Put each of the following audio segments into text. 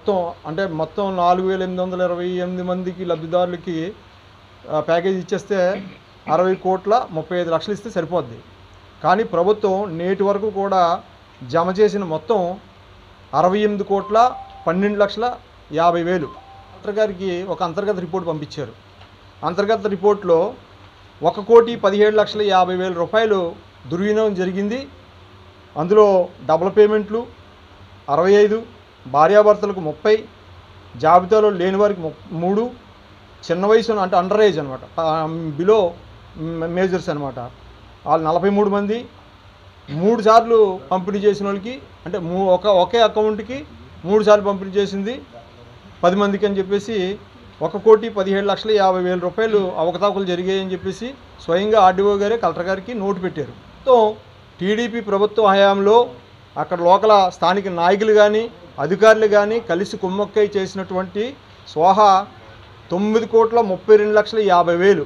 మొత్తం అంటే మొత్తం నాలుగు వేల ఎనిమిది వందల ఇరవై ఎనిమిది మందికి లబ్ధిదారులకి ఆ, ప్యాకేజ్ ఇచ్చేస్తే అరవై కోట్ల ముప్పై ఐదు లక్షలు ఇస్తే సరిపోద్ది కానీ ప్రభుత్వం నేటి వరకు కూడా జమ చేసిన మొత్తం అరవై ఎనిమిది కోట్ల పన్నెండు లక్షల యాభై వేలు కలెక్టర్ గారికి ఒక అంతర్గత రిపోర్ట్ పంపించారు అంతర్గత రిపోర్ట్లో ఒక కోటి పదిహేడు లక్షల యాభై వేల రూపాయలు దుర్వినియోగం జరిగింది అందులో డబుల్ పేమెంట్లు అరవై ఐదు భార్యాభర్తలకు ముప్పై జాబితాలో లేని వారికి ము- మూడు చిన్న వయసు అంటే అండర్ ఏజ్ అనమాట బిలో మేజర్స్ అనమాట వాళ్ళు నలభై మూడు మంది మూడు సార్లు పంపిణీ చేసిన వాళ్ళకి అంటే మూ ఒక ఒకే అకౌంట్కి మూడు సార్లు పంపిణీ చేసింది పది మందికి అని చెప్పేసి ఒక కోటి పదిహేడు లక్షల యాభై వేల రూపాయలు అవకతవకలు జరిగాయని చెప్పేసి స్వయంగా ఆర్డీఓ గారే కలెక్టర్ గారికి నోటు పెట్టారు మొత్తం టీడీపీ ప్రభుత్వ హయాంలో అక్కడ లోకల స్థానిక నాయకులు కానీ అధికారులు కానీ కలిసి కుమ్మక్కై చేసినటువంటి స్వాహా తొమ్మిది కోట్ల ముప్పై రెండు లక్షల యాభై వేలు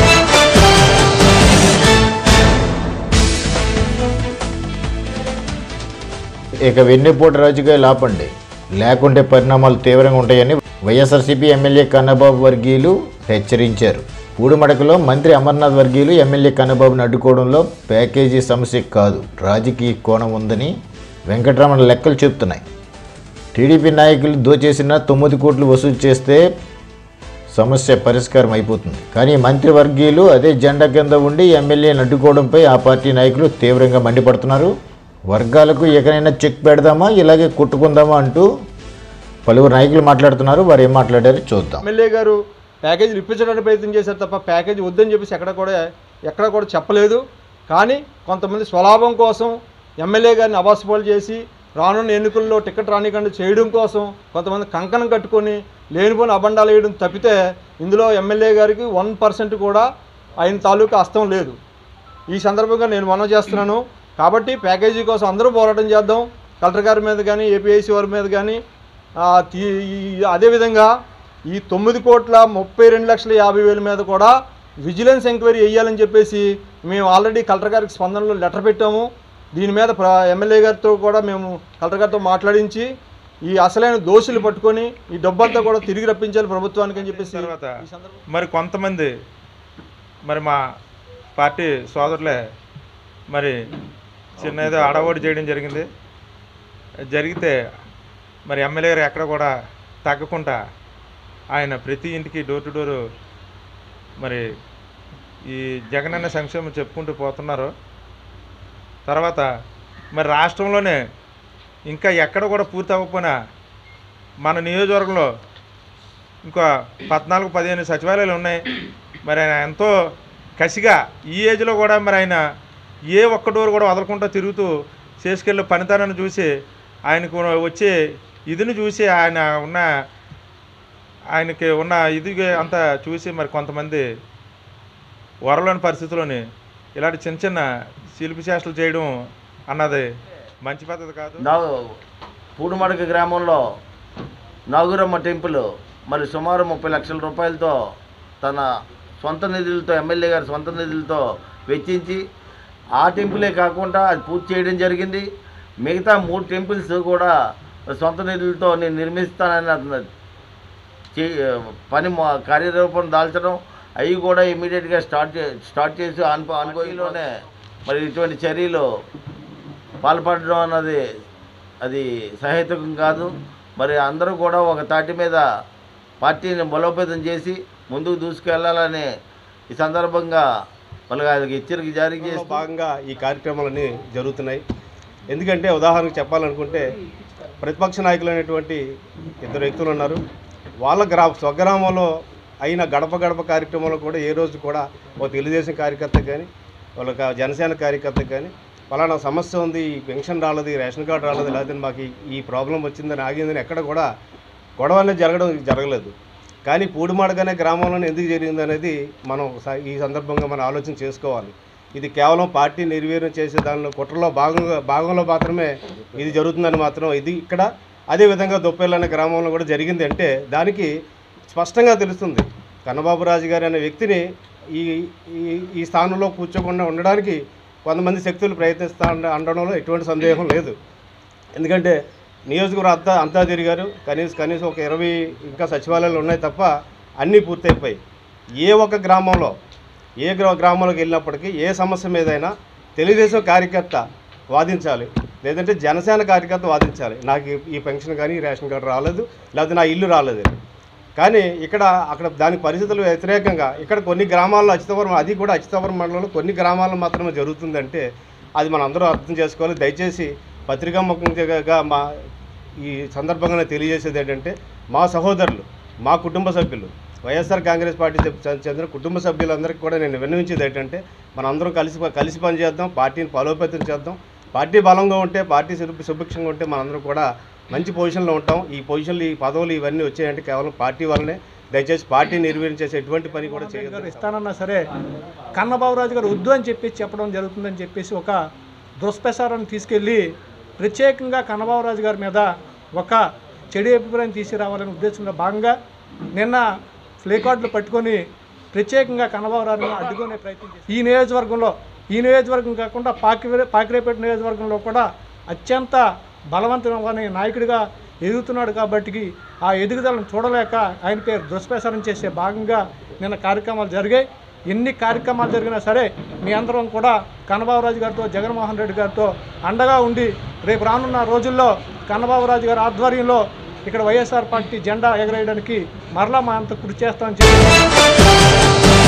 ఇక వెన్నెపూట రాజకీయాలు ఆపండి లేకుంటే పరిణామాలు తీవ్రంగా ఉంటాయని వైఎస్ఆర్సీపీ ఎమ్మెల్యే కన్నబాబు వర్గీయులు హెచ్చరించారు పూడిమడకలో మంత్రి అమర్నాథ్ వర్గీయులు ఎమ్మెల్యే కన్నబాబును అడ్డుకోవడంలో ప్యాకేజీ సమస్య కాదు రాజకీయ కోణం ఉందని వెంకటరమణ లెక్కలు చెప్తున్నాయి టీడీపీ నాయకులు దోచేసిన తొమ్మిది కోట్లు వసూలు చేస్తే సమస్య పరిష్కారం అయిపోతుంది కానీ మంత్రివర్గీయులు అదే జెండా కింద ఉండి ఎమ్మెల్యేని అడ్డుకోవడంపై ఆ పార్టీ నాయకులు తీవ్రంగా మండిపడుతున్నారు వర్గాలకు ఎకనైనా చెక్ పెడదామా ఇలాగే కొట్టుకుందామా అంటూ పలువురు నాయకులు మాట్లాడుతున్నారు వారు ఏం మాట్లాడారో చూద్దాం ఎమ్మెల్యే గారు ప్యాకేజీలు ఇప్పించడానికి ప్రయత్నం చేశారు తప్ప ప్యాకేజీ వద్దని చెప్పేసి ఎక్కడ కూడా ఎక్కడ కూడా చెప్పలేదు కానీ కొంతమంది స్వలాభం కోసం ఎమ్మెల్యే గారిని అవాసపాలు చేసి రానున్న ఎన్నికల్లో టికెట్ రానికుండా చేయడం కోసం కొంతమంది కంకణం కట్టుకొని లేనిపోని అబండాలు వేయడం తప్పితే ఇందులో ఎమ్మెల్యే గారికి వన్ పర్సెంట్ కూడా ఆయన తాలూకా హస్తం లేదు ఈ సందర్భంగా నేను మనవి చేస్తున్నాను కాబట్టి ప్యాకేజీ కోసం అందరూ పోరాటం చేద్దాం కలెక్టర్ గారి మీద కానీ ఏపీఐసి వారి మీద కానీ ఆ, తీ- ఈ- అదేవిధంగా ఈ తొమ్మిది కోట్ల ముప్పై రెండు లక్షల యాభై వేల మీద కూడా విజిలెన్స్ ఎంక్వైరీ వేయాలని చెప్పేసి మేము ఆల్రెడీ కలెక్టర్ గారికి స్పందనలో లెటర్ పెట్టాము దీని మీద ప్ర ఎమ్మెల్యే గారితో కూడా మేము కలెక్టర్ గారితో మాట్లాడించి ఈ అసలైన దోషులు పట్టుకొని ఈ డబ్బంతా కూడా తిరిగి రప్పించాలి ప్రభుత్వానికి అని చెప్పేసి తర్వాత ఈ సందర్భంగా మరి కొంతమంది మరి మా పార్టీ సోదరులే మరి చిన్న ఏదో అడవోడి చేయడం జరిగింది జరిగితే మరి ఎమ్మెల్యే గారు ఎక్కడ కూడా తగ్గకుండా ఆయన ప్రతి ఇంటికి డోర్ టు డోరు మరి ఈ జగనన్న సంక్షేమం చెప్పుకుంటూ పోతున్నారు తర్వాత మరి రాష్ట్రంలోనే ఇంకా ఎక్కడ కూడా పూర్తి అవ్వకపోయినా మన నియోజకవర్గంలో ఇంకా పద్నాలుగు పదిహేను సచివాలయాలు ఉన్నాయి మరి ఆయన ఎంతో కసిగా ఈ ఏజ్లో కూడా మరి ఆయన ఏ ఒక్క డోర్ కూడా వదలకుండా తిరుగుతూ చేసుకెళ్ళే పనితనాన్ని చూసి ఆయనకు వచ్చే ఇదిని చూసి ఆయన ఉన్న ఆయనకి ఉన్న ఇది అంతా చూసి మరి కొంతమంది వరలోని పరిస్థితుల్లోని ఇలాంటి చిన్న చిన్న శిల్పి చేష్టలు చేయడం అన్నది మంచి పద్ధతి కాదు నా పూడిమడక గ్రామంలో నాగురమ్మ టెంపుల్ మరి సుమారు ముప్పై లక్షల రూపాయలతో తన సొంత నిధులతో ఎమ్మెల్యే గారి సొంత నిధులతో వెచ్చించి ఆ టెంపులే కాకుండా అది పూర్తి చేయడం జరిగింది మిగతా మూడు టెంపుల్స్ కూడా సొంత నిధులతో నేను నిర్మిస్తానని అతను చే పని మొ- కార్యరూపం దాల్చడం అవి కూడా ఇమీడియట్గా స్టార్ట్ చే స్టార్ట్ చేసి ఆన్ ఆన్గోయింగ్లోనే మరి ఇటువంటి చర్యలు పాల్పడడం అన్నది అది సహేతుకం కాదు మరి అందరూ కూడా ఒక తాటి మీద పార్టీని బలోపేతం చేసి ముందుకు దూసుకెళ్లాలని ఈ సందర్భంగా వాళ్ళకి ఆయనకి హెచ్చరిక జారీ లో చేస్తూ భాగంగా ఈ కార్యక్రమాలన్నీ జరుగుతున్నాయి ఎందుకంటే ఉదాహరణకు చెప్పాలనుకుంటే ప్రతిపక్ష నాయకులు అనేటువంటి ఇద్దరు వ్యక్తులు ఉన్నారు వాళ్ళ గ్రా స్వగ్రామంలో అయిన గడప గడప కార్యక్రమంలో కూడా ఏ రోజు కూడా ఒక తెలుగుదేశం కార్యకర్త కానీ వాళ్ళ జనసేన కార్యకర్త కానీ ఫలానా సమస్య ఉంది ఈ పెన్షన్ రాలేదు ఈ రేషన్ కార్డు రాలేదు లేకపోతే మాకు ఈ- ఈ ప్రాబ్లం వచ్చిందని ఆగిందని ఎక్కడ కూడా గొడవ అనేది జరగడం జరగలేదు కానీ పూడిమాడగానే గ్రామంలోనే ఎందుకు జరిగింది అనేది మనం స- ఈ సందర్భంగా మనం ఆలోచన చేసుకోవాలి ఇది కేవలం పార్టీ నిర్వీర్యం చేసే దానిలో కుట్రలో భాగంగా భాగంలో మాత్రమే ఇది జరుగుతుందని మాత్రం ఇది ఇక్కడ అదేవిధంగా దొప్పేళ్ళు అనే గ్రామంలో కూడా జరిగింది అంటే దానికి స్పష్టంగా తెలుస్తుంది కన్నబాబు రాజు గారు అనే వ్యక్తిని ఈ ఈ ఈ స్థానంలో కూర్చోకుండా ఉండడానికి కొంతమంది శక్తులు ప్రయత్నిస్తా ఉండ- అనడంలో ఎటువంటి సందేహం లేదు ఎందుకంటే నియోజకవర్గం అంతా అంతా తిరిగారు కనీసం కనీసం ఒక ఇరవై ఇంకా సచివాలయాలు ఉన్నాయి తప్ప అన్నీ పూర్తయిపోయి ఏ ఒక్క గ్రామంలో ఏ గ్రా గ్రామంలోకి వెళ్ళినప్పటికీ ఏ సమస్య మీదైనా తెలుగుదేశం కార్యకర్త వాదించాలి లేదంటే జనసేన కార్యకర్త వాదించాలి నాకు ఈ- ఈ పెన్షన్ కానీ ఈ రేషన్ కార్డు రాలేదు లేకపోతే నా ఇల్లు రాలేదు కానీ ఇక్కడ అక్కడ దాని పరిస్థితులు వ్యతిరేకంగా ఇక్కడ కొన్ని గ్రామాల్లో అచితవరం అది కూడా అచితవరం మండలంలో కొన్ని గ్రామాల్లో మాత్రమే జరుగుతుందంటే అది మనం అందరూ అర్థం చేసుకోవాలి దయచేసి పత్రికాముఖంగా మా ఈ సందర్భంగా తెలియజేసేది ఏంటంటే మా సహోదరులు మా కుటుంబ సభ్యులు వైఎస్ఆర్ కాంగ్రెస్ పార్టీ చె- చెందిన కుటుంబ సభ్యులందరికీ కూడా నేను విన్నవించేది ఏంటంటే మనందరం కలిసి కలిసి పనిచేద్దాం పార్టీని బలోపేతం చేద్దాం పార్టీ బలంగా ఉంటే పార్టీ సుభి సుభిక్షంగా ఉంటే మనందరం కూడా మంచి పొజిషన్లో ఉంటాం ఈ పొజిషన్లు ఈ పదవులు ఇవన్నీ వచ్చాయంటే కేవలం పార్టీ వల్లనే దయచేసి పార్టీ నిర్వహించేసి ఎటువంటి పని కూడా గారు చేయగలరు ఇస్తానన్నా సరే కన్నబాబురాజు గారు వద్దు అని చెప్పి చెప్పడం జరుగుతుందని చెప్పేసి ఒక దుష్ప్రచారాన్ని తీసుకెళ్ళి ప్రత్యేకంగా కన్నబాబురాజు గారి మీద ఒక చెడు అభిప్రాయం తీసుకురావాలనే ఉద్దేశంలో భాగంగా నిన్న ఫ్లే కార్డులు పట్టుకొని ప్రత్యేకంగా కన్నబాబురాజును అడ్డుకునే ప్రయత్నం చేశారు ఈ నియోజకవర్గంలో ఈ నియోజకవర్గం కాకుండా పాకి పాకిరేపేట నియోజకవర్గంలో కూడా అత్యంత బలవంతమైన నాయకుడిగా ఎదుగుతున్నాడు కాబట్టి ఆ ఎదుగుదలను చూడలేక ఆయన పేరు దుష్ప్రచారం చేసే భాగంగా నిన్న కార్యక్రమాలు జరిగాయి ఎన్ని కార్యక్రమాలు జరిగినా సరే మీ అందరం కూడా కన్నబాబురాజు గారితో జగన్మోహన్ రెడ్డి గారితో అండగా ఉండి రేపు రానున్న రోజుల్లో కన్నబాబురాజు గారి ఆధ్వర్యంలో ఇక్కడ వైఎస్ఆర్ పార్టీ జెండా ఎగరేయడానికి మరలా మా అంత కృషి చేస్తామని చెప్పి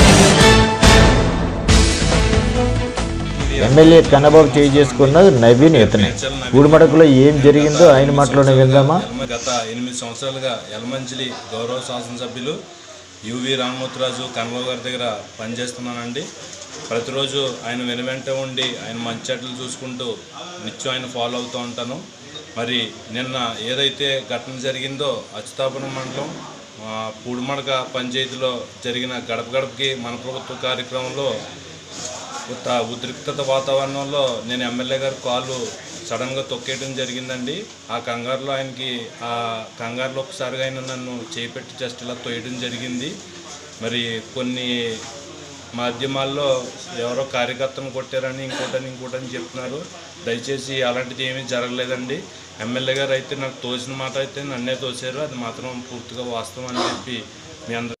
ఎమ్మెల్యే కన్నబాబు చేయి చేసుకున్నది నవీన్ ఇతనే పూడిమడకలో ఏం జరిగిందో ఆయన మాటలోనే విందామా గత ఎనిమిది సంవత్సరాలుగా యలమంచిలి గౌరవ శాసనసభ్యులు యువి రామమూర్తిరాజు కన్నబాబు గారి దగ్గర పనిచేస్తున్నానండి ప్రతిరోజు ఆయన వెనువెంట ఉండి ఆయన మంచి చెట్లు చూసుకుంటూ నిత్యం ఆయన ఫాలో అవుతూ ఉంటాను మరి నిన్న ఏదైతే ఘటన జరిగిందో అచ్యుతాపురం మండలం ఆ, పూడిమడక పంచాయతీలో జరిగిన గడప గడపకి మన ప్రభుత్వ కార్యక్రమంలో ఉత్త ఉద్రిక్తత వాతావరణంలో నేను ఎమ్మెల్యే గారి కాలు సడన్గా తొక్కేయడం జరిగిందండి ఆ కంగారులో ఆయనకి ఆ కంగారులో ఒకసారిగా ఆయన నన్ను చేపెట్టి జస్ట్ ఇలా తొయ్యడం జరిగింది మరి కొన్ని మాధ్యమాల్లో ఎవరో కార్యకర్తను కొట్టారని ఇంకోటని ఇంకోటని చెప్తున్నారు దయచేసి అలాంటిది ఏమీ జరగలేదండి ఎమ్మెల్యే గారు అయితే నాకు తోచిన మాట అయితే నన్నే తోసారు అది మాత్రం పూర్తిగా వాస్తవం అని చెప్పి మీ అందరూ